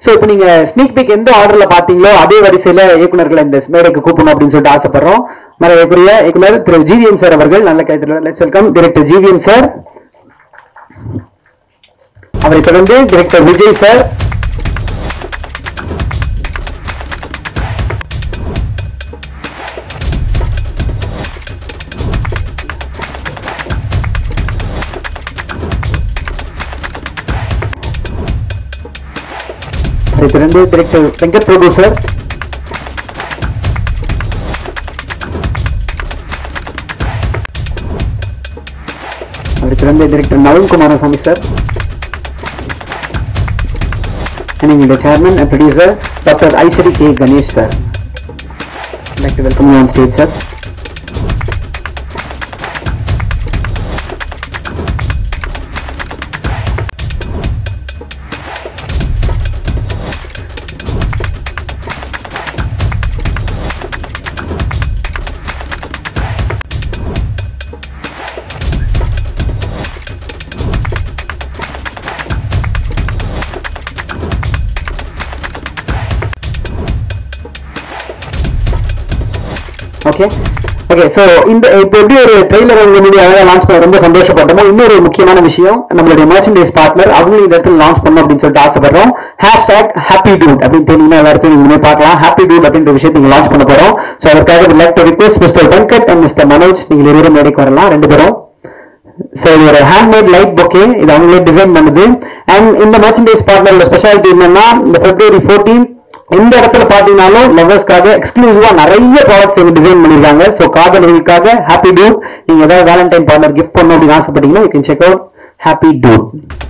So இப்போ நீங்க sneak peak எந்த ஆர்டர்ல பாத்தீங்களோ அதே வரிசையில இயக்குனர்களை இந்த மேடைக்கு கூப்பிடணும் அப்படின்னு சொல்லிட்டு ஆசைப்படுறோம் மரியாதைக்குரிய இயக்குனர் திரு ஜிவிஎம் சார் அவர்கள் நல்ல கைத்துல let's welcome director GVM sir அவரை தொடர்ந்து டைரக்டர் விஜய் சார் அவரை தொடர்ந்து டைரக்டர் வெங்கட் பிரபு சார் அவரை தொடர்ந்து director Naveen Kumarasamy sir and எங்களுடைய chairman and producer doctor Ishari K Ganesh sir like to welcome you on stage sir okay okay so இந்த இப்போ எப்படி ஒரு ட்ரெய்லர் உங்க முன்னாடி அழகாக லான்ச் பண்ண ரொம்ப சந்தோஷப்பட்டோமோ இன்னொரு முக்கியமான விஷயம் நம்மளுடைய மர்ச்சன்டைஸ் பார்ட்னர் அவங்களும் இந்த இடத்துல லான்ச் பண்ணணும் அப்படின்னு சொல்லிட்டு ஆசைப்படுறோம் ஹேஷ்டாக் ஹாப்பி டூட் அப்படின்னு தெரியுமா எல்லா இடத்துலையும் நீங்க முன்னாடி பார்க்கலாம் ஹாப்பி டூட் அப்படின்ற விஷயத்தை நீங்க லான்ச் பண்ண போறோம் ஸோ அதற்காக like to request mister Venkat and mister Manoj நீங்க இருவரும் மேடைக்கு வரலாம் ரெண்டு பேரும் ஸோ இது ஒரு ஹேண்ட்மேட் லைட் பொக்கே இது அவங்களே டிசைன் பண்ணுது அண்ட் இந்த மர்ச்சன்டைஸ் பார்ட்னரோட ஸ்பெஷாலிட்டி என்னன்னா இந்த பிப்ரவரி ஃபோர்டீன் எந்த இடத்துல பாத்தீங்கன்னாலும் லவ்வர்ஸ்க்காக எக்ஸ்க்ளூசிவா நிறைய ப்ராடக்ட்ஸ் வந்து டிசைன் பண்ணிருக்காங்க ஸோ காதலர்களுக்காக ஹாப்பி டூட் நீங்க ஏதாவது வேலண்டைன் பார்ட்னர் கிஃப்ட் பண்ணணும் அப்படின்னு ஆசைப்பட்டீங்கன்னா you can check out happy dude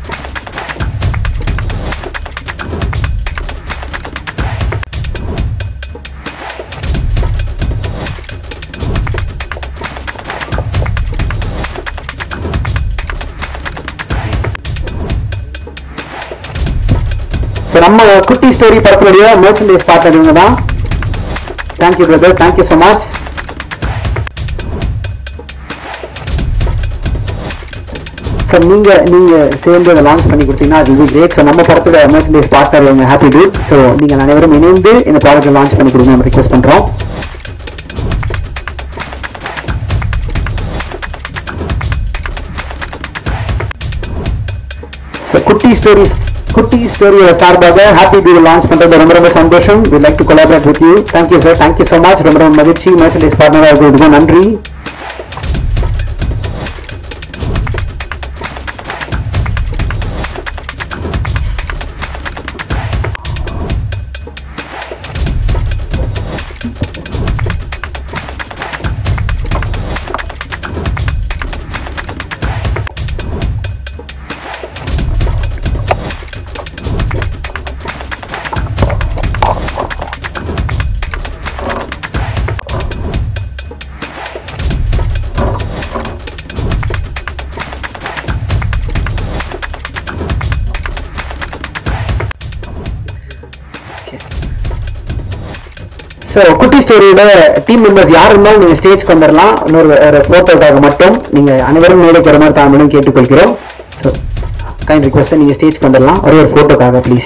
so நம்ம குட்டி ஸ்டோரி படத்துடைய மர்ச்சன்டைஸ் பார்ட்னர் இவங்க தான் thank you brother thank you so much sir நீங்க நீங்க சேர்ந்து அதை லான்ச் பண்ணி கொடுத்தீங்கன்னா அது இது கிரேட் ஸோ நம்ம படத்தோட மர்ச்சன்டைஸ் பார்ட்னர் இவங்க ஹாப்பி டூட் ஸோ நீங்க அனைவரும் இணைந்து இந்த ப்ராடக்ட்டை லான்ச் பண்ணி கொடுங்க நம்ம ரிக்வெஸ்ட் பண்றோம் So, குட்டி ஸ்டோரிஸ் குட்டி ஸ்டோரியோட சார்பாக ஹாப்பி டூ லான்ச் பண்றது ரொம்ப ரொம்ப சந்தோஷம் we like to collaborate with you thank you sir thank you so much ரொம்ப ரொம்ப மகிழ்ச்சி மர்ச்சன்டைஸ் பார்ட்னராக இருக்கிறதுக்கு நன்றி ஸோ குட்டி ஸ்டோரியோட டீம் மெம்பர்ஸ் யார் இருந்தாலும் நீங்கள் ஸ்டேஜ்க்கு வந்துடலாம் இன்னொரு ஒரு ஃபோட்டோக்காக மட்டும் நீங்கள் அனைவரும் மேடைக்கு வர மாதிரி தாமலும் கேட்டுக்கொள்கிறோம் ஸோ கைண்ட் ரிக்வஸ்ட் நீங்கள் ஸ்டேஜ்க்கு வந்துடலாம் ஒரே ஒரு ஃபோட்டோக்காக ப்ளீஸ்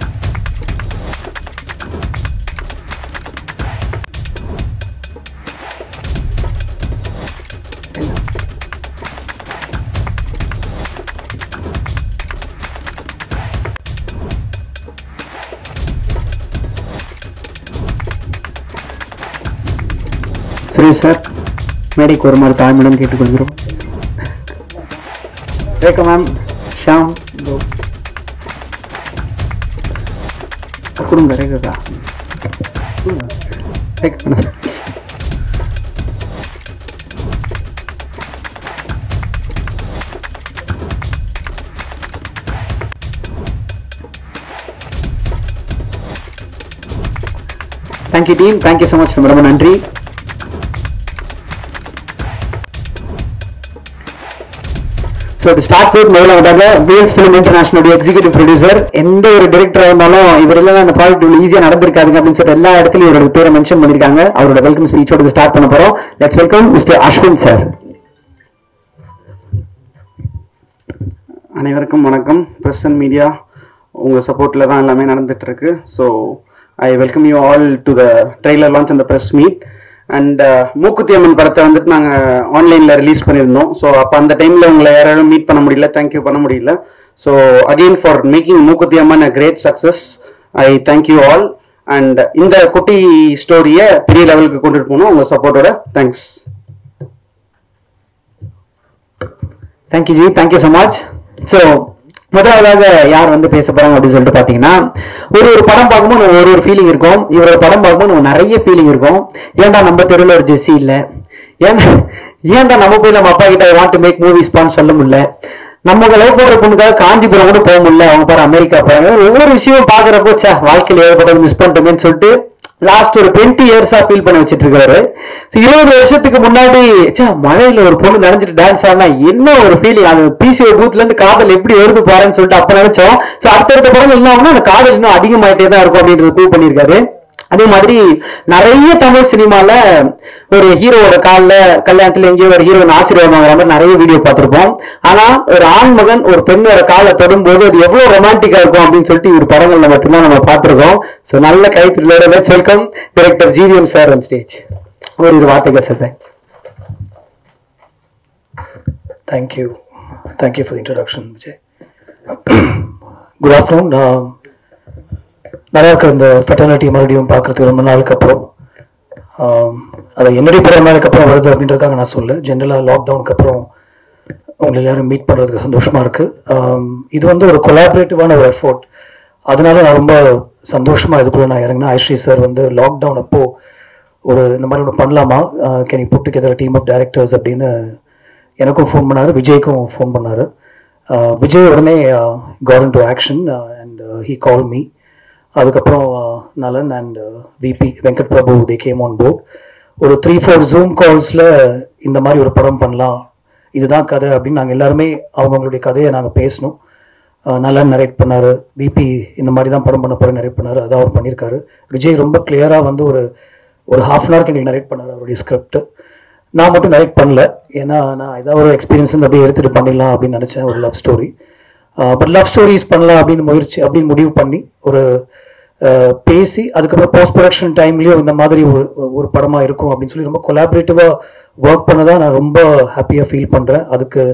சுரேஷ் சார் மேடைக்கு ஒரு மாதிரி தாழ்மையுடன் கேட்டுக்கொள்கிறோம் ரேகா மேம் ஷாம் இதோ. கொடுங்க ரேகா கொடுங்க. Rekha madam. Thank you team thank you so much ரொம்ப ரொம்ப நன்றி ஸோ டு ஸ்டார்ட் வித் முதலாவதாக Vels film international executive producer எந்த ஒரு டிரெக்டர் இருந்தாலும் இவர் இல்லைனா அந்த ப்ராஜெக்ட் இவ்வளோ ஈஸியாக நடந்திருக்காதுங்க அப்படின்னு சொல்லிட்டு எல்லா இடத்துலையும் இவரோட பேரை மென்ஷன் பண்ணியிருக்காங்க அவரோட வெல்கம் ஸ்பீச்சோட ஸ்டார்ட் பண்ண போகிறோம் let's welcome mister Ashwin sir அனைவருக்கும் வணக்கம் பிரஸ் அண்ட் மீடியா உங்கள் சப்போர்ட்டில் தான் எல்லாமே நடந்துட்டு இருக்கு so I welcome you all to the trailer launch அந்த press meet and Mookuthi Amman படத்தை வந்துட்டு நாங்கள் ஆன்லைனில் ரிலீஸ் பண்ணியிருந்தோம் ஸோ அப்போ அந்த டைமில் உங்களை யாராலும் மீட் பண்ண முடியல தேங்க்யூ பண்ண முடியல so again for making Mookuthi Amman a great success I thank you all and இந்த குட்டி ஸ்டோரியை பெரிய லெவலுக்கு கொண்டுட்டு போகணும் உங்கள் சப்போர்ட்டோட thanks thank you ji thank you so much so முதலாவதாக யார் வந்து பேச போறாங்க அப்படின்னு சொல்லிட்டு பாத்தீங்கன்னா ஒரு ஒரு படம் பார்க்கும்போது நமக்கு ஒரு ஒரு ஃபீலிங் இருக்கும் இவரோட படம் பார்க்கும்போது நமக்கு நிறைய ஃபீலிங் இருக்கும் ஏன்டா நம்ம தெருவில் ஒரு ஜெஸ்ஸி இல்ல ஏன்டா ஏன்டா நம்ம போய் நம்ம அப்பா கிட்ட வாண்ட் டு மேக் மூவிஸ் பான்னு சொல்ல முடியல நம்ம லவ் பண்ற பொண்ணுக்காக காஞ்சிபுரம் கூட போக முடியல அவங்க பாரு அமெரிக்கா போறாங்க ஒவ்வொரு விஷயமும் பாக்குறப்போ சே வாழ்க்கையில ஏற்பட்டது மிஸ் பண்ணிட்டோமேன்னு சொல்லிட்டு லாஸ்ட் ஒரு டுவெண்ட்டி இயர்ஸா ஃபீல் பண்ணி வச்சிட்டு இருக்காரு So, இருபது வருஷத்துக்கு முன்னாடி ச்சே, மழையில ஒரு பொண்ணு நினைச்சிட்டு டான்ஸ் ஆடினா என்ன ஒரு ஃபீலிங் அந்த பிசிஓ பூத்ல இருந்து காதல் எப்படி வருது பாருன்னு சொல்லிட்டு அப்ப நினைச்சோம் சோ அடுத்தடுத்த படம் இல்லாம அந்த காதல் இன்னும் அதிகமாயிட்டே தான் இருக்கும் அப்படின்றது ப்ரூவ் பண்ணியிருக்காரு அதே மாதிரி நிறைய தமிழ் சினிமால ஒரு ஹீரோவோட கால்ல கல்யாணத்துல எங்கேயோ ஒரு ஹீரோயின் ஆசீர்வாதம் வாங்குற மாதிரி நிறைய வீடியோ பார்த்திருப்போம் ஆனா ஒரு ஆண் மகன் ஒரு பெண்ணோட காலை தொடும்போது அது எவ்வளவு ரொமான்டிக்கா இருக்கும் அப்படின்னு சொல்லிட்டு இவர் படங்கள்ல மட்டும்தான் நம்ம பார்த்திருக்கோம் சோ நல்ல கைத்திரியோட let's welcome director GVM sir on stage ஒரு இரு வார்த்தைகள் sir Thank you. Thank you for the introduction, Vijay. Good afternoon. நான் நல்லா இருக்க இந்த ஃபெட்டர்னிட்டி மறுபடியும் பார்க்கறதுக்கு ரொம்ப நாளுக்கு அப்புறம் ஆம், அது என்னுடைய பிறந்த நாளுக்கு அப்புறம் வருது அப்படின்றதுக்காக நான் சொல்ல ஜென்ரலாக லாக்டவுனுக்கு அப்புறம் உங்களை எல்லாரும் மீட் பண்ணுறதுக்கு சந்தோஷமா இருக்கு ஆம், இது வந்து ஒரு கொலாபரேட்டிவான ஒரு எஃபோர்ட் அதனால நான் ரொம்ப சந்தோஷமா இதுக்குள்ள நான் இறங்கினேன் ஐஸ்ரீ சார் வந்து லாக்டவுன் அப்போ ஒரு இந்த மாதிரி ஒன்று பண்ணலாமா can you put together team of directors அப்படின்னு எனக்கும் ஃபோன் பண்ணாரு விஜய்க்கும் ஃபோன் பண்ணாரு ஆஹ் விஜய் உடனே got down to action and he call me அதுக்கப்புறம் ஆஹ் Nalan and VP Venkat Prabhu they came on board ஒரு த்ரீ ஃபோர் ஜூம் கால்ஸில் இந்த மாதிரி ஒரு படம் பண்ணலாம் இதுதான் கதை அப்படின்னு நாங்கள் எல்லாருமே அவங்கவுங்களுடைய கதையை நாங்கள் பேசணும் ஆஹ் நல்லா நரேட் பண்ணாரு பிபி இந்த மாதிரி தான் படம் பண்ண போகிற நரேட் பண்ணாரு அதான் அவர் பண்ணியிருக்காரு விஜய் ரொம்ப கிளியராக வந்து ஒரு ஒரு ஹாஃப் அன் ஹவருக்கு எங்களுக்கு நரேட் பண்ணாரு அவருடைய ஸ்கிரிப்ட் நான் மட்டும் நரேட் பண்ணல ஏன்னா நான் ஏதாவது ஒரு எக்ஸ்பீரியன்ஸ் வந்து அப்படியே எடுத்துகிட்டு பண்ணிடலாம் அப்படின்னு நினச்சேன் ஒரு love story but love stories பண்ணலாம் அப்படின்னு முயற்சி அப்படின்னு முடிவு பண்ணி ஒரு ஆஹ் பேசி அதுக்கப்புறம் போஸ்ட் ப்ரொடக்ஷன் டைம்லேயும் இந்த மாதிரி ஒரு ஒரு படமாக இருக்கும் அப்படின்னு சொல்லி ரொம்ப கொலாபரேட்டிவாக ஒர்க் பண்ணதான் நான் ரொம்ப ஹாப்பியாக ஃபீல் பண்ணுறேன் அதுக்கு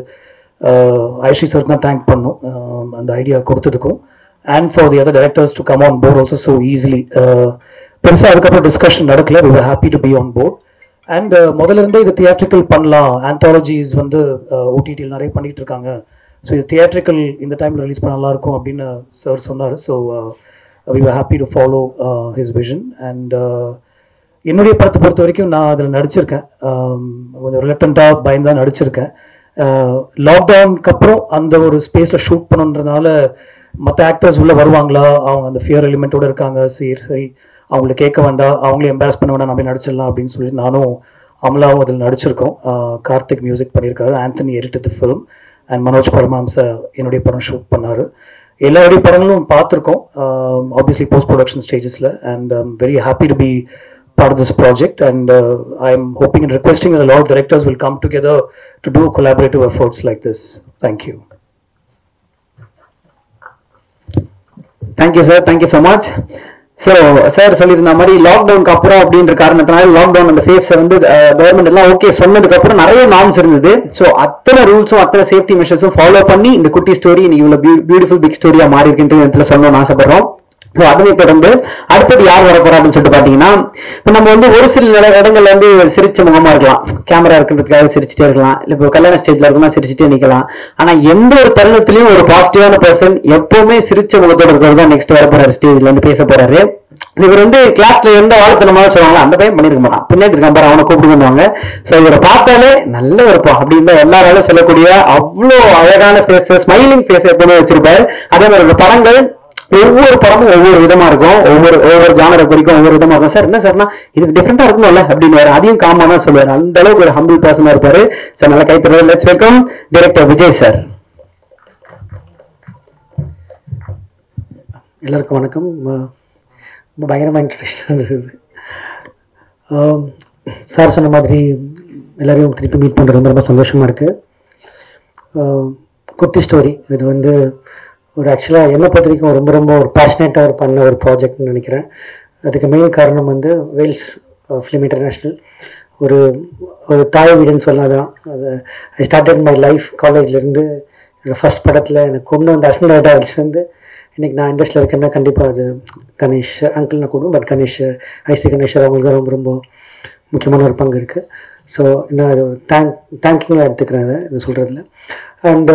ஐஷி சார் தான் தேங்க் பண்ணும் ஆஹ் அந்த ஐடியா கொடுத்ததுக்கும் and for the other directors to come on board also so easily பெருசாக அதுக்கப்புறம் டிஸ்கஷன் நடக்கல we happy to be on board and முதல்ல இருந்தே இது தியேட்ரிக்கல் பண்ணலாம் ஆந்தாலஜிஸ் வந்து ஓடிடியில் நிறைய பண்ணிட்டு இருக்காங்க ஸோ இது தியேட்ரிக்கல் இந்த டைமில் ரிலீஸ் பண்ண நல்லா இருக்கும் அப்படின்னு சார் சொன்னார் so we were happy to follow his vision and என்னுடைய படத்தை பொறுத்த வரைக்கும் நான் அதில் நடிச்சிருக்கேன் Um, கொஞ்சம் ரிலக்டண்ட்டாக பயந்து தான் நடிச்சிருக்கேன் லாக்டவுனுக்கு அப்புறம் அந்த ஒரு ஸ்பேஸில் ஷூட் பண்ணுன்றதுனால மற்ற ஆக்டர்ஸ் உள்ளே வருவாங்களா அவங்க அந்த ஃபியர் எலிமெண்ட்டோட இருக்காங்க சரி சரி அவங்கள கேட்க வேண்டாம் அவங்களே எம்பாரஸ் பண்ண வேண்டாம் நம்ம நடிச்சிடலாம் அப்படின்னு சொல்லி நானும் அமலாவும் அதில் நடிச்சிருக்கோம் ஆஹ் கார்த்திக் மியூசிக் பண்ணியிருக்காரு Anthony edited the film and Manoj Paramahamsa என்னுடைய படம் ஷூட் பண்ணாரு எல்லாருடைய படங்களும் பார்த்துருக்கோம் ஆப்வியஸ்லி போஸ்ட் ப்ரொடக்ஷன் ஸ்டேஜஸில் and very happy to be part of this project and uh, I'm hoping and requesting that a lot of directors will come together to do collaborative efforts like this. Thank you. Thank you sir thank you so much so sir சொல்லியிருந்த மாதிரி லாக்டவுனுக்கு அப்புறம் அப்படின்ற காரணத்தினால lockdown அந்த face வந்து government எல்லாம் okay சொன்னதுக்கு அப்புறம் நிறைய நார்ம்ஸ் இருந்தது ஸோ அத்தனை ரூல்ஸும் அத்தனை சேஃப்டி மெஷர்ஸும் ஃபாலோ பண்ணி இந்த குட்டி ஸ்டோரி இன்னைக்கு இவ்வளோ பியூட்டிஃபுல் பிக் ஸ்டோரியா மாறி இருக்குன்ற இடத்துல சொல்லணும்னு ஆசைப்படுறோம் ஸோ அதனை தொடர்ந்து அடுத்தது யார் வர போறா அப்படின்னு சொல்லிட்டு பாத்தீங்கன்னா இப்போ நம்ம வந்து ஒரு சில நில- இடங்கள்ல வந்து சிரிச்ச முகமா இருக்கலாம் கேமரா இருக்குன்றதுக்காக சிரிச்சுட்டே இருக்கலாம் இல்ல இப்போ கல்யாண ஸ்டேஜ்ல இருக்குன்னா சிரிச்சுட்டே நிக்கலாம் ஆனா எந்த ஒரு தருணத்திலயும் ஒரு பாசிட்டிவான பர்சன் எப்பவுமே சிரிச்ச முகத்தோட இருக்கிறது தான் நெக்ஸ்ட் வர போறாரு ஸ்டேஜ்ல வந்து பேச போறாரு இவர் வந்து கிளாஸ்ல எந்த வாழ்த்தனமாக சொல்லுவாங்களோ அந்த பையன் பண்ணிருக்க மாட்டான் பின்னாடி இருக்கான் பாரு அவனை கூப்பிடுவாங்க சோ இவரை பார்த்தாலே நல்ல இருப்பான் அப்படின்னு தான் எல்லாராலும் சொல்லக்கூடிய அவ்வளோ அழகான ஃபேஸ் ஸ்மைலிங் ஃபேஸ் எப்பவுமே வச்சிருப்பாரு அதே மாதிரி இவரோட படங்கள் ஒவ்வொரு படமும் ஒவ்வொரு விதமா இருக்கும் ஒவ்வொரு ஒவ்வொரு ஜானரை குறிக்கும் ஒவ்வொரு விதமா இருக்கும் சார் என்ன சார்னா இது டிஃப்ரெண்டா இருக்கணும்ல அப்படின்னு அதையும் காமா தான் சொல்லுவாரு அந்த அளவுக்கு ஒரு ஹம்பிள் பர்சனா இருப்பாரு சார் நல்லா கைத்தறது let's welcome director Vijay sir எல்லாருக்கும் வணக்கம் ம- ரொம்ப பயங்கரமாக இன்ட்ரெஸ்ட் இருந்தது ஆம், சார் சொன்ன மாதிரி எல்லாரையும் திருப்பி மீட் பண்ணுறது ரொம்ப ரொம்ப சந்தோஷமாக இருக்குது குட்டி ஸ்டோரி இது வந்து ஒரு ஆக்சுவலாக என்னை பொறுத்த வரைக்கும் ரொம்ப ரொம்ப ஒரு பேஷனேட்டாக ஒரு பண்ண ஒரு ப்ராஜெக்ட்னு நினைக்கிறேன் அதுக்கு மெயின் காரணம் வந்து வேல்ஸ் ஃபிலிம் இன்டர்நேஷ்னல் ஒரு ஒரு தாய் வீடுன்னு சொல்லலாம் அது ஐ ஸ்டார்டட் மை லைஃப் காலேஜ்லேருந்து என்னோடய ஃபஸ்ட் படத்தில் எனக்கு கொண்டு வந்த அசிஸ்டன்ட் டைரக்டர் வந்து இன்னைக்கு நான் இண்டஸ்ட்ரியில் இருக்கேன்னா கண்டிப்பாக அது கணேஷ் அங்கிள் நான் கூடும் பட் கணேஷ் ஐசி கணேஷ் அவங்களுக்கு ரொம்ப ரொம்ப முக்கியமான ஒரு பங்கு இருக்குது ஸோ நான் அது தேங்க் தேங்க்யூங்க எடுத்துக்கிறேன் அதை இது சொல்கிறதுல அண்டு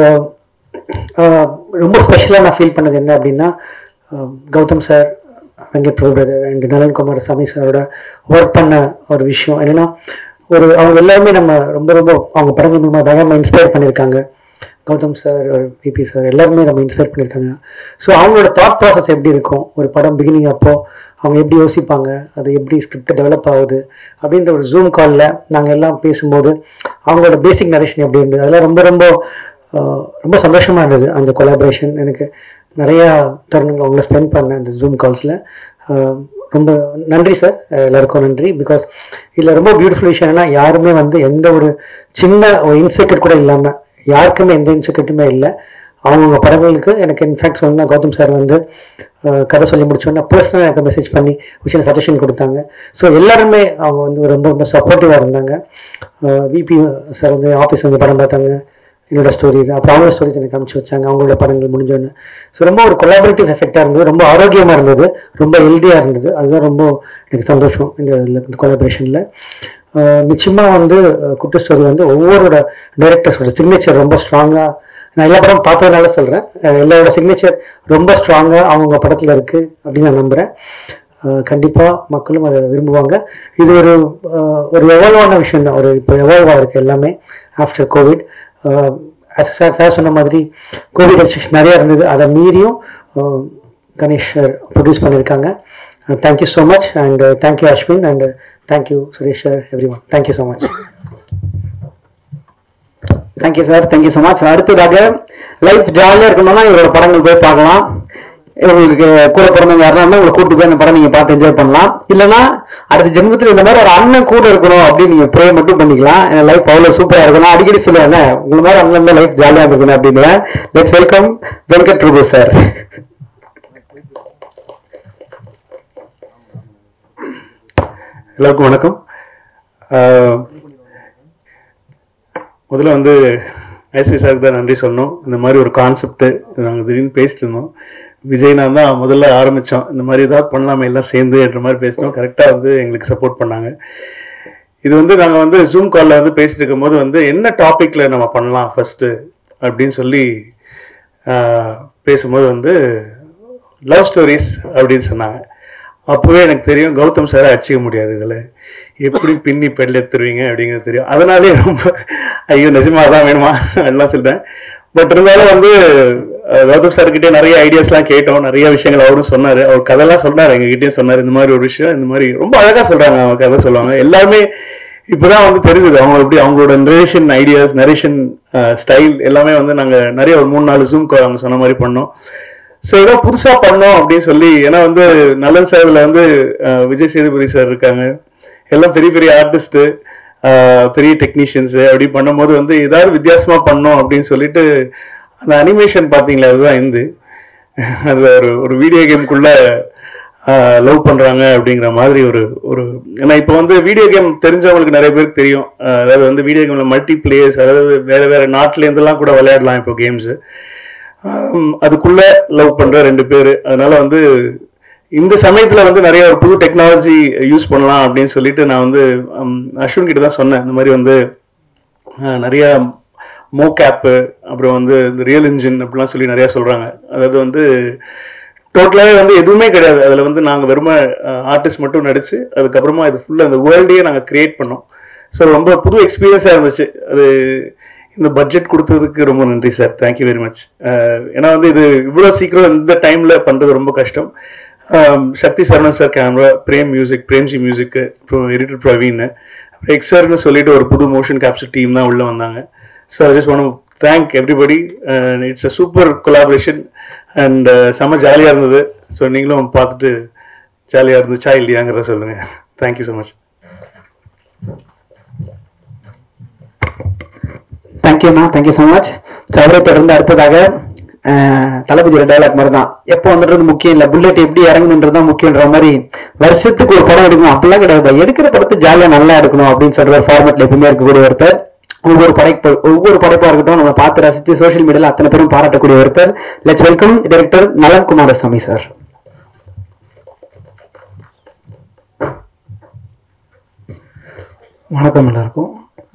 ரொம்ப ஸ்பெஷலாக நான் ஃபீல் பண்ணது என்ன அப்படின்னா ஆஹ் Gautham sir Venkat Prabhu brother and Nalankumar Sami சாரோட ஒர்க் பண்ண ஒரு விஷயம் என்னென்னா ஒரு அவங்க எல்லாருமே நம்ம ரொம்ப ரொம்ப அவங்க படங்கள் மூலமாக பயங்கரமாக இன்ஸ்பயர் பண்ணியிருக்காங்க கௌதம் சார் பிபி சார் எல்லாருமே நம்ம இன்ஸ்பயர் பண்ணியிருக்காங்க ஸோ அவங்களோட தாட் ப்ராசஸ் எப்படி இருக்கும் ஒரு படம் பிகினிங் அப்போ அவங்க எப்படி யோசிப்பாங்க அது எப்படி ஸ்கிரிப்ட் டெவலப் ஆகுது அப்படின்ற ஒரு ஜூம் காலில் நாங்கள் எல்லாம் பேசும்போது அவங்களோட பேசிக் நரேஷன் எப்படி இருந்தது அதெல்லாம் ரொம்ப ரொம்ப ஆஹ், ரொம்ப சந்தோஷமா இருந்தது அந்த கொலாபரேஷன் எனக்கு நிறையா தருணங்கள் அவங்கள ஸ்பெண்ட் பண்ணேன் அந்த ஜூம் கால்ஸில் ரொம்ப நன்றி சார் எல்லாருக்கும் நன்றி பிகாஸ் இதில் ரொம்ப பியூட்டிஃபுல் விஷயம் என்னன்னா யாருமே வந்து எந்த ஒரு சின்ன ஒரு இன்செக்யூட் கூட இல்லாமல் யாருக்குமே எந்த இன்செக்யூட்டுமே இல்லை அவங்கவுங்க படங்களுக்கு எனக்கு இன்ஃபேக்ட் சொன்னா கௌதம் சார் வந்து அஹ், கதை சொல்லி முடிச்சோன்னா பர்சனலாக எனக்கு மெசேஜ் பண்ணி ஒரு சின்ன சஜஷன் கொடுத்தாங்க ஸோ எல்லாருமே அவங்க வந்து ரொம்ப ரொம்ப சப்போர்ட்டிவாக இருந்தாங்க விபி சார் வந்து ஆஃபீஸ் வந்து படம் பார்த்தாங்க என்னோட ஸ்டோரிஸ் அப்புறம் அவங்களோட ஸ்டோரிஸ் எனக்கு அனுப்பிச்சு வச்சாங்க அவங்களோட படங்கள் முடிஞ்சோன்னு ஸோ ரொம்ப ஒரு கொலாபரேட்டிவ் எஃபெக்டாக இருந்தது ரொம்ப ஆரோக்கியமாக இருந்தது ரொம்ப ஹெல்த்தியாக இருந்தது அதுதான் ரொம்ப எனக்கு சந்தோஷம் இந்த இந்த கொலாபரேஷனில் நிச்சயமாக வந்து அஹ், குட்டு ஸ்டோரி வந்து ஒவ்வொருட டைரக்டர்ஸோட சிக்னேச்சர் ரொம்ப ஸ்ட்ராங்காக நான் எல்லா படம் பார்த்ததுனால சொல்கிறேன் எல்லாரோட சிக்னேச்சர் ரொம்ப ஸ்ட்ராங்காக அவங்கவுங்க படத்தில் இருக்குது அப்படின்னு நான் நம்புகிறேன் கண்டிப்பாக மக்களும் அதை விரும்புவாங்க இது ஒரு அஹ், ஒரு எவால்வான விஷயம் தான் ஒரு இப்போ எவால்வ் ஆகிருக்கு எல்லாமே ஆஃப்டர் கோவிட் சார் சார் சொன்ன மாதிரி கோவிட் ரெஸ்ட்ரிக்ஷன் நிறையா இருந்தது அதை மீறியும் அஹ், கணேஷ் சார் ப்ரொடியூஸ் பண்ணியிருக்காங்க thank you so much and thank you Ashwin and thank you Suresh sir everyone thank you so much thank you sir thank you so much அடுத்ததாக லைஃப் ஜாலியாக இருக்கணும்னா இவரோட படங்கள் போய் பார்க்கலாம் உங்களுக்கு கூட பிறந்தவங்க யாருன்னா இருந்தா உங்களை கூட்டு போய் அந்த படம் நீங்க பார்த்து என்ஜாய் பண்ணலாம் இல்லைன்னா அடுத்த ஜென்மத்தில் இந்த மாதிரி ஒரு அண்ணன் கூட இருக்கணும் அப்படின்னு நீங்க ப்ரே மட்டும் பண்ணிக்கலாம் என் லைஃப் அவ்வளவு சூப்பரா இருக்கும் நான் அடிக்கடி சொல்லுவேன் உங்களை மாதிரி அண்ணன் இருந்தா லைஃப் ஜாலியா இருக்கணும் அப்படின்னு let's welcome Venkat Prabhu sir எல்லாருக்கும் வணக்கம் ஆஹ் முதல்ல வந்து ஐசி சாருக்கு தான் நன்றி சொன்னோம் இந்த மாதிரி ஒரு கான்செப்ட் நாங்கள் திடீர்னு பேசிட்டு இருந்தோம் விஜய் நான் தான் முதல்ல ஆரம்பித்தோம் இந்த மாதிரி ஏதாவது பண்ணலாமே எல்லாம் சேர்ந்து என்ற மாதிரி பேசினோம் கரெக்டாக வந்து எங்களுக்கு சப்போர்ட் பண்ணாங்க இது வந்து நாங்கள் வந்து ஜூம் காலில் வந்து பேசிட்டு இருக்கும்போது வந்து என்ன டாப்பிக்கில் நம்ம பண்ணலாம் ஃபர்ஸ்ட்டு அப்படின்னு சொல்லி ஆஹ் பேசும்போது வந்து லவ் ஸ்டோரிஸ் அப்படின்னு சொன்னாங்க அப்போவே எனக்கு தெரியும் கௌதம் சாரை அடிச்சிக்க முடியாது இதில் எப்படி பின்னி பெல் எடுத்துருவீங்க அப்படிங்கிறது தெரியும் அதனாலே ரொம்ப ஐயோ நிஜமா தான் வேணுமா எல்லாம் சொல்லிட்டேன் பட் இருந்தாலும் வந்து அஹ், கௌதம் சார்கிட்டே நிறைய ஐடியாஸ்லாம் கேட்டோம் நிறைய விஷயங்கள் அவரும் சொன்னார் அவர் கதைலாம் சொன்னார் எங்ககிட்டயும் சொன்னார் இந்த மாதிரி ஒரு விஷயம் இந்த மாதிரி ரொம்ப அழகாக சொல்கிறாங்க அவங்க கதை சொல்லுவாங்க எல்லாருமே இப்போதான் வந்து தெரியுது அவங்க எப்படி அவங்களோட நரேஷன் ஐடியாஸ் நரேஷன் ஸ்டைல் எல்லாமே வந்து நாங்கள் நிறைய ஒரு மூணு நாலு ஜூம் அவங்க சொன்ன மாதிரி பண்ணோம் ஸோ ஏதோ புதுசா பண்ணோம் அப்படின்னு சொல்லி ஏன்னா வந்து நலன் சார்ல வந்து அஹ், விஜய் சேதுபதி சார் இருக்காங்க எல்லாம் பெரிய பெரிய ஆர்டிஸ்ட் பெரிய டெக்னீஷியன்ஸ் அப்படி பண்ணும்போது வந்து ஏதாவது வித்தியாசமா பண்ணோம் அப்படின்னு சொல்லிட்டு அந்த அனிமேஷன் பாத்தீங்களா அதுதான் இந்து அது ஒரு ஒரு வீடியோ கேம்குள்ள லவ் பண்றாங்க அப்படிங்கிற மாதிரி ஒரு ஒரு ஏன்னா இப்போ வந்து வீடியோ கேம் தெரிஞ்சவங்களுக்கு நிறைய பேருக்கு தெரியும் அஹ், அதாவது வந்து வீடியோ கேம்ல மல்டி பிளேயர்ஸ் அதாவது வேற வேற நாட்டுல இருந்தெல்லாம் கூட விளையாடலாம் இப்போ கேம்ஸ் ஆம், அதுக்குள்ள லவ் பண்ற ரெண்டு பேர் அதனால வந்து இந்த சமயத்துல வந்து நிறைய ஒரு புது டெக்னாலஜி யூஸ் பண்ணலாம் அப்படின்னு சொல்லிட்டு நான் வந்து ஹம், அஸ்வின் கிட்ட தான் சொன்னேன் இந்த மாதிரி வந்து அஹ், நிறைய மோகேப்பு அப்புறம் வந்து இந்த ரியல் இன்ஜின் அப்படிலாம் சொல்லி நிறைய சொல்றாங்க அதாவது வந்து டோட்டலாகவே வந்து எதுவுமே கிடையாது அதில் வந்து நாங்கள் வெறும ஆர்டிஸ்ட் மட்டும் நடிச்சு அதுக்கப்புறமா இது ஃபுல்லாக அந்த வேர்ல்டையே நாங்கள் கிரியேட் பண்ணோம் ஸோ ரொம்ப புது எக்ஸ்பீரியன்ஸாக இருந்துச்சு அது இந்த பட்ஜெட் கொடுத்ததுக்கு ரொம்ப நன்றி சார் தேங்க்யூ வெரி மச் ஏன்னா வந்து இது இவ்வளோ சீக்கிரம் இந்த டைமில் பண்ணுறது ரொம்ப கஷ்டம் ஆம், Sakthi Saravanan sir camera Prem music Premgi music அப்புறம் எடிட்டர் பிரவீன் அப்புறம் எக்ஸர்னு சொல்லிட்டு ஒரு புது மோஷன் கேப்சர் டீம் தான் உள்ளே வந்தாங்க so I just want thank everybody it's a super collaboration and செம்ம ஜாலியாக இருந்தது ஸோ நீங்களும் பார்த்துட்டு ஜாலியாக இருந்துச்சா இல்லையாங்கிறத சொல்லுங்கள் தேங்க்யூ ஸோ மச் தேங்க்யூண்ணா தேங்க்யூ ஸோ மச் ஸோ அவரை தொடர்ந்து அடுத்ததாக அஹ், தளபதியோட டைலாக் மாதிரி தான் எப்போ வந்துடுறது முக்கியம் இல்லை புல்லட் எப்படி இறங்கணுன்றது தான் முக்கியன்ற மாதிரி வருஷத்துக்கு ஒரு படம் எடுக்கணும் அப்படிலாம் கிடையாது எடுக்கிற படத்தை ஜாலியா நல்லா எடுக்கணும் அப்படின்னு சொல்ற ஒரு ஃபார்மேட்ல எப்பவுமே இருக்கக்கூடிய ஒருத்தர் ஒவ்வொரு படைப்பு ஒவ்வொரு படைப்பா இருக்கட்டும் நம்ம பார்த்து ரசிச்சு சோஷியல் மீடியால அத்தனை பேரும் பாராட்டக்கூடிய ஒருத்தர் லெட்ஸ் வெல்கம் டைரக்டர் நலன் குமாரசாமி சார் வணக்கம் எல்லாருக்கும்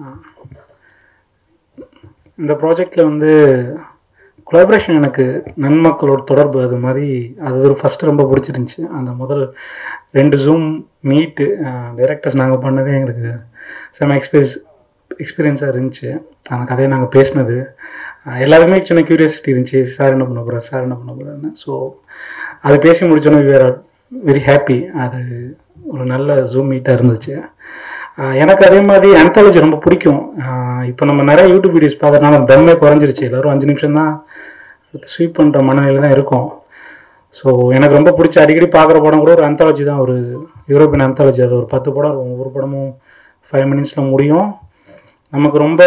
இந்த ப்ராஜெக்டில் வந்து கொலாபரேஷன் எனக்கு நன்மக்களோட தொடர்பு அது மாதிரி அது ஒரு ஃபஸ்ட்டு ரொம்ப பிடிச்சிருந்துச்சி அந்த முதல் ரெண்டு ஜூம் மீட்டு டைரக்டர்ஸ் நாங்கள் பண்ணதே எங்களுக்கு செம எக்ஸ்பீரியன்ஸ் எக்ஸ்பீரியன்ஸாக இருந்துச்சு அந்த கதையை நாங்கள் பேசினது அஹ் எல்லாருமே சின்ன க்யூரியாசிட்டி இருந்துச்சு சார் என்ன பண்ண போகிறார் சார் என்ன பண்ண போகிறாருன்னு ஸோ அது பேசி முடிச்சோன்னே வேறு வெரி ஹாப்பி அது ஒரு நல்ல ஜூம் மீட்டாக இருந்துச்சு ஆஹ் எனக்கு அதே மாதிரி anthology ரொம்ப பிடிக்கும் இப்போ நம்ம நிறைய யூடியூப் வீடியோஸ் பார்த்ததுனால தம்மே குறைஞ்சிருச்சு எல்லாரும் அஞ்சு நிமிஷம் தான் ஸ்வீப் பண்ணுற மனநிலை தான் இருக்கும் ஸோ எனக்கு ரொம்ப பிடிச்ச அடிக்கடி பார்க்குற படம் கூட ஒரு anthology தான் ஒரு யூரோப்பியன் anthology அது ஒரு பத்து படம் இருக்கும் ஒவ்வொரு படமும் ஃபைவ் மினிட்ஸில் முடியும் நமக்கு ரொம்ப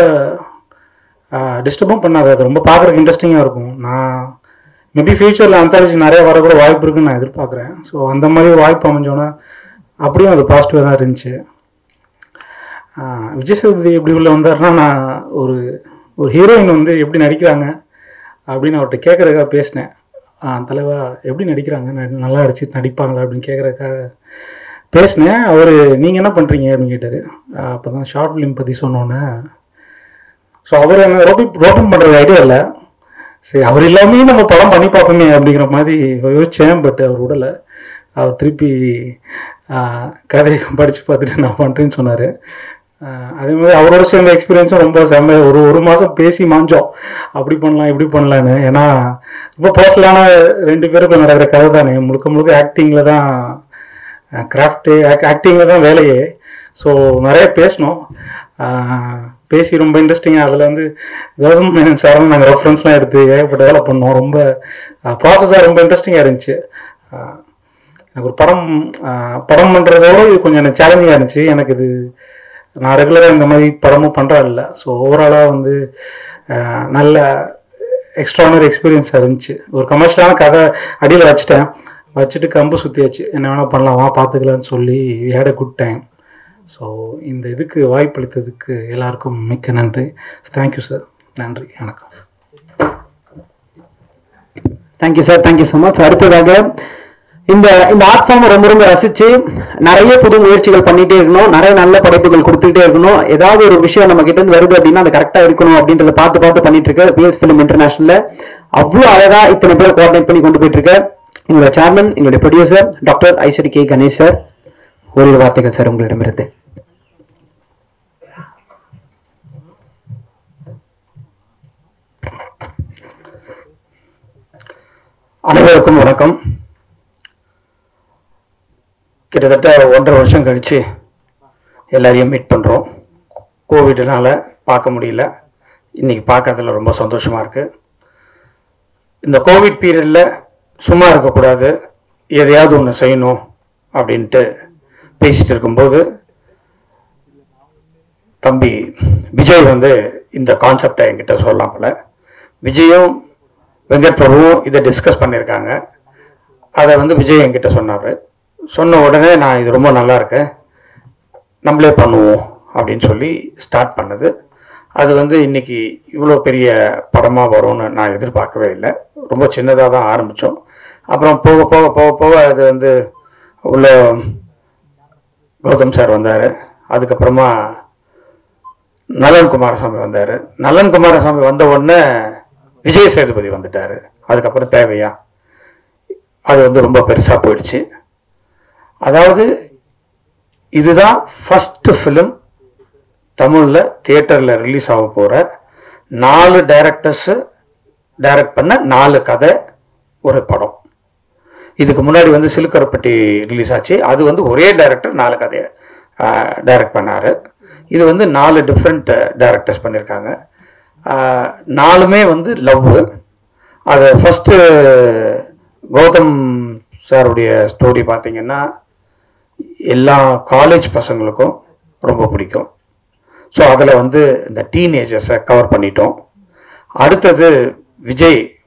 டிஸ்டர்பும் பண்ணாது அது ரொம்ப பார்க்குறதுக்கு இன்ட்ரெஸ்டிங்காக இருக்கும் நான் மேபி ஃபியூச்சரில் anthology நிறைய வரக்கூட வாய்ப்பு இருக்குன்னு நான் எதிர்பார்க்குறேன் ஸோ அந்த மாதிரி ஒரு வாய்ப்பு அமைஞ்சோன்னா அப்படியும் அது பாசிட்டிவாக தான் இருந்துச்சு ஆஹ் விஜய் சேதுபதி எப்படி உள்ள வந்தாருன்னா நான் ஒரு ஒரு ஹீரோயின் வந்து எப்படி நடிக்கிறாங்க அப்படின்னு அவர்கிட்ட கேட்குறதுக்காக பேசினேன் ஆஹ் தலைவா எப்படி நடிக்கிறாங்க ந- நல்லா நடிச்சு நடிப்பாங்களா அப்படின்னு கேட்குறதுக்காக பேசினேன் அவர் நீங்கள் என்ன பண்ணுறீங்க அப்படின்னு கேட்டார் அப்போ தான் ஷார்ட் ஃபிலிம் பற்றி சொன்னோன்னே ஸோ அவர் என்ன ரோட்டிங் ரோட்டம் பண்ணுறது ஐடியா இல்லை சரி அவர் இல்லாமே நம்ம படம் பண்ணி பார்ப்போமே அப்படிங்கிற மாதிரி யோசித்தேன் பட் அவர் விடலை அவர் திருப்பி ஆஹ், கதையை படித்து பார்த்துட்டு நான் பண்ணுறேன்னு சொன்னார் அதே மாதிரி அவரோட சேர்ந்த எக்ஸ்பீரியன்ஸும் ரொம்ப செம்ம ஒரு ஒரு மாதம் பேசி மாஞ்சோம் அப்படி பண்ணலாம் இப்படி பண்ணலான்னு ஏன்னா ரொம்ப பர்சனலான ரெண்டு பேருக்கும் நடக்கிற கதை தானே முழுக்க முழுக்க ஆக்டிங்கில் தான் கிராஃப்ட்டு ஆக்டிங்கில் தான் வேலையே ஸோ நிறைய பேசினோம் ஆஹ் பேசி ரொம்ப இன்ட்ரெஸ்டிங்காக அதில் வந்து கௌதம் மேனன் சார் நாங்கள் ரெஃபரன்ஸ்லாம் எடுத்து ஏகப்பட்ட வேலை பண்ணோம் ரொம்ப ப்ராசஸாக ரொம்ப இன்ட்ரெஸ்டிங்காக இருந்துச்சு ஆஹ் எனக்கு ஒரு படம் ஆஹ் படம் பண்ணுறதோட இது கொஞ்சம் எனக்கு சேலஞ்சிங்காக இருந்துச்சு எனக்கு இது நான் ரெகுலராக இந்த மாதிரி படமும் பண்ணுறேன் இல்லை ஸோ ஓவராலாக வந்து ஆஹ் நல்ல எக்ஸ்ட்ரானரி எக்ஸ்பீரியன்ஸாக இருந்துச்சு ஒரு கமர்ஷியலான கதை அடியில் வச்சுட்டேன் வச்சுட்டு கம்பு சுற்றியாச்சு என்ன வேணால் பண்ணலாம் வா பார்த்துக்கலான்னு சொல்லி had a good time so இந்த இதுக்கு வாய்ப்பளித்ததுக்கு எல்லாருக்கும் மிக்க நன்றி தேங்க்யூ சார் நன்றி வணக்கம் thank you sir thank you so much அடுத்ததாக இந்த இந்த ஆர்ட் ஃபார்ம் ரொம்ப ரொம்ப ரசிச்சு நிறைய புது முயற்சிகள் பண்ணிட்டே இருக்கணும் நிறைய நல்ல படைப்புகள் கொடுத்துட்டே இருக்கணும் ஏதாவது ஒரு விஷயம் நம்ம கிட்ட இருந்து வருது அப்படின்னா அது கரெக்டா இருக்கணும் அப்படின்றத பார்த்து பார்த்து பண்ணிட்டு இருக்க பிஎஸ் ஃபிலிம் இன்டர்நேஷனல்ல அவ்வளவு அழகா இத்தனை பேர் கோஆர்டினேட் பண்ணி கொண்டு போயிட்டு இருக்க எங்களோட சேர்மன் எங்களுடைய producer doctor Ishari K Ganesh sir ஒரு வார்த்தைகள் சார் உங்களிடமிருந்து அனைவருக்கும் வணக்கம் கிட்டத்தட்ட ஒன்றரை வருஷம் கழிச்சு எல்லாரையும் மீட் பண்ணுறோம் கோவிட்னால பார்க்க முடியல இன்னைக்கு பார்க்கறதுல ரொம்ப சந்தோஷமா இருக்கு இந்த கோவிட் பீரியடில் சும்மா இருக்கக்கூடாது எதையாவது ஒன்று செய்யணும் அப்படின்ட்டு பேசிட்டு இருக்கும்போது தம்பி விஜய் வந்து இந்த கான்செப்டை என்கிட்ட சொல்லலாம் போல விஜயும் வெங்கட் பிரபுவும் இதை டிஸ்கஸ் பண்ணியிருக்காங்க அதை வந்து விஜய் என்கிட்ட சொன்னார் சொன்ன உடனே நான் இது ரொம்ப நல்லா இருக்கு நம்மளே பண்ணுவோம் அப்படின்னு சொல்லி ஸ்டார்ட் பண்ணது அது வந்து இன்னைக்கு இவ்வளோ பெரிய படமாக வரும்னு நான் எதிர்பார்க்கவே இல்லை ரொம்ப சின்னதாக தான் ஆரம்பித்தோம் அப்புறம் போக போக போக போக அது வந்து உள்ள கௌதம் சார் வந்தார் அதுக்கப்புறமா நலன் குமாரசாமி வந்தார் நலன் குமாரசாமி வந்த உடனே விஜய் சேதுபதி வந்துட்டாரு அதுக்கப்புறம் தேவையா அது வந்து ரொம்ப பெருசாக போயிடுச்சு அதாவது இதுதான் ஃபர்ஸ்ட் ஃபிலிம் தமிழில் தியேட்டரில் ரிலீஸ் ஆக போகிற நாலு டைரக்டர்ஸு டைரக்ட் பண்ண நாலு கதை ஒரு படம் இதுக்கு முன்னாடி வந்து சிலுக்கரப்பட்டி ரிலீஸ் ஆச்சு அது வந்து ஒரே டைரக்டர் நாலு கதையை டைரக்ட் பண்ணார் இது வந்து நாலு டிஃப்ரெண்ட் டைரக்டர்ஸ் பண்ணியிருக்காங்க ஆஹ் நாலுமே வந்து லவ் அது ஃபஸ்ட்டு கௌதம் சாருடைய ஸ்டோரி பார்த்தீங்கன்னா எல்லா காலேஜ் பசங்களுக்கும் ரொம்ப பிடிக்கும் ஸோ அதில் வந்து இந்த டீனேஜர்ஸை கவர் பண்ணிட்டோம் அடுத்தது விஜய்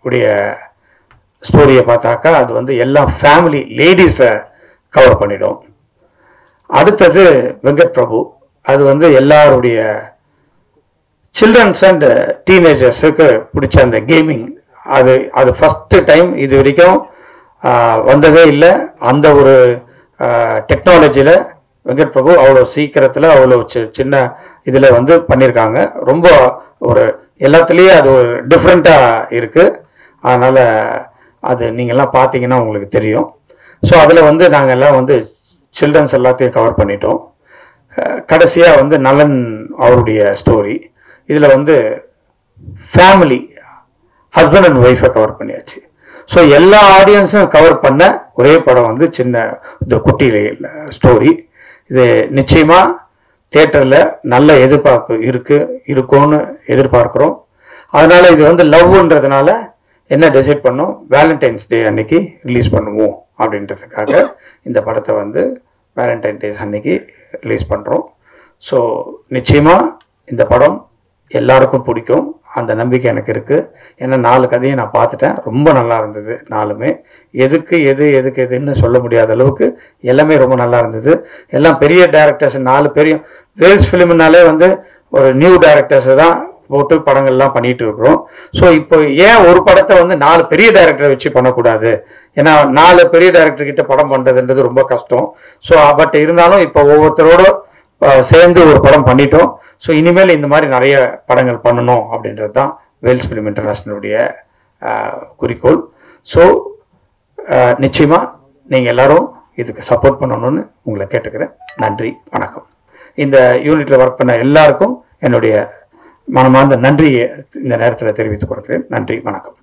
உடைய ஸ்டோரியை பார்த்தாக்கா அது வந்து எல்லா ஃபேமிலி லேடிஸை கவர் பண்ணிடும் அடுத்தது வெங்கட் பிரபு அது வந்து எல்லாருடைய சில்ட்ரன்ஸ் அண்ட் டீனேஜர்ஸுக்கு பிடிச்ச அந்த கேமிங் அது அது ஃபஸ்ட்டு டைம் இது வரைக்கும் ஆஹ், வந்ததே இல்லை அந்த ஒரு டெக்னாலஜியில் வெங்கட் பிரபு அவ்வளோ சீக்கிரத்தில் அவ்வளோ சி- சின்ன இதில் வந்து பண்ணியிருக்காங்க ரொம்ப ஒரு எல்லாத்துலேயும் அது ஒரு டிஃப்ரெண்ட்டாக இருக்குது அதனால் அது நீங்கள்லாம் பார்த்தீங்கன்னா உங்களுக்கு தெரியும் ஸோ அதில் வந்து நாங்கள் எல்லாம் வந்து சில்ட்ரன்ஸ் எல்லாத்தையும் கவர் பண்ணிட்டோம் கடைசியாக வந்து நலன் அவருடைய ஸ்டோரி இதில் வந்து ஃபேமிலி ஹஸ்பண்ட் அண்ட் ஒய்ஃபை கவர் பண்ணியாச்சு ஸோ எல்லா ஆடியன்ஸும் கவர் பண்ண ஒரே படம் வந்து சின்ன இந்த குட்டி ஸ்டோரி இது நிச்சயமாக தேட்டரில் நல்ல எதிர்பார்ப்பு இருக்கு இருக்கும்னு எதிர்பார்க்குறோம் அதனால இது வந்து லவ்ன்றதுனால என்ன டிசைட் பண்ணோம் வேலண்டைன்ஸ் டே அன்னைக்கு ரிலீஸ் பண்ணுவோம் அப்படின்றதுக்காக இந்த படத்தை வந்து வேலண்டைன் டேஸ் அன்னைக்கு ரிலீஸ் பண்ணுறோம் ஸோ நிச்சயமாக இந்த படம் எல்லாருக்கும் பிடிக்கும் அந்த நம்பிக்கை எனக்கு இருக்குது ஏன்னா நாலு கதையை நான் பார்த்துட்டேன் ரொம்ப நல்லா இருந்தது நாலுமே எதுக்கு எது எதுக்கு எதுன்னு சொல்ல முடியாத அளவுக்கு எல்லாமே ரொம்ப நல்லா இருந்தது எல்லாம் பெரிய டேரக்டர்ஸ் நாலு பெரிய வேல்ஸ் ஃபிலிம்னாலே வந்து ஒரு நியூ டேரக்டர்ஸ் தான் போட்டு படங்கள்லாம் பண்ணிட்டு இருக்கிறோம் ஸோ இப்போ ஏன் ஒரு படத்தை வந்து நாலு பெரிய டைரக்டரை வச்சு பண்ணக்கூடாது ஏன்னா நாலு பெரிய டைரக்டர் கிட்ட படம் பண்றதுன்றது ரொம்ப கஷ்டம் ஸோ பட் இருந்தாலும் இப்போ ஒவ்வொருத்தரோட அஹ், சேர்ந்து ஒரு படம் பண்ணிட்டோம் ஸோ இனிமேல் இந்த மாதிரி நிறைய படங்கள் பண்ணணும் அப்படின்றது தான் வேல்ஸ் ஃபிலிம் இன்டர்நேஷனலுடைய குறிக்கோள் ஸோ நிச்சயமா நீங்க எல்லாரும் இதுக்கு சப்போர்ட் பண்ணணும்னு உங்களை கேட்டுக்கிறேன் நன்றி வணக்கம் இந்த யூனிட்ல ஒர்க் பண்ண எல்லாருக்கும் என்னுடைய மனமார்ந்த நன்றியை இந்த நேரத்தில் தெரிவித்துக் கொடுக்கிறேன் நன்றி வணக்கம்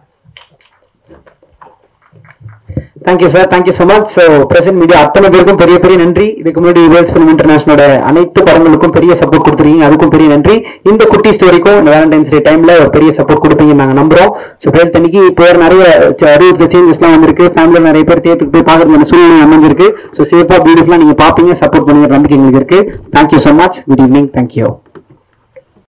thank you sir thank you so much so present media அத்தனை பேருக்கும் பெரிய பெரிய நன்றி இதுக்கு முன்னாடி வேல்ஸ் ஃபிலிம் இன்டர்நேஷனலோட அனைத்து படங்களுக்கும் பெரிய சப்போர்ட் கொடுத்துருக்கீங்க அதுக்கும் பெரிய நன்றி இந்த குட்டி ஸ்டோரிக்கும் இந்த வேலண்டைன்ஸ் டே டைம்ல ஒரு பெரிய சப்போர்ட் கொடுப்பீங்கன்னு நாங்கள் நம்புறோம் ஸோ பேர் தண்ணிக்கு இப்போ வேற நிறைய அறிவுறுத்த சேஞ்சஸ்லாம் வந்திருக்கு ஃபேமிலியில் நிறைய பேர் தேட்டருக்கு போய் பார்க்கறதுக்கான சூழ்நிலை அமைஞ்சிருக்கு ஸோ சேஃபாக பியூட்டிஃபுல்லாக நீங்கள் பார்ப்பீங்க சப்போர்ட் பண்ணுங்க நம்பிக்கை எங்களுக்கு இருக்கு thank you so much good evening thank you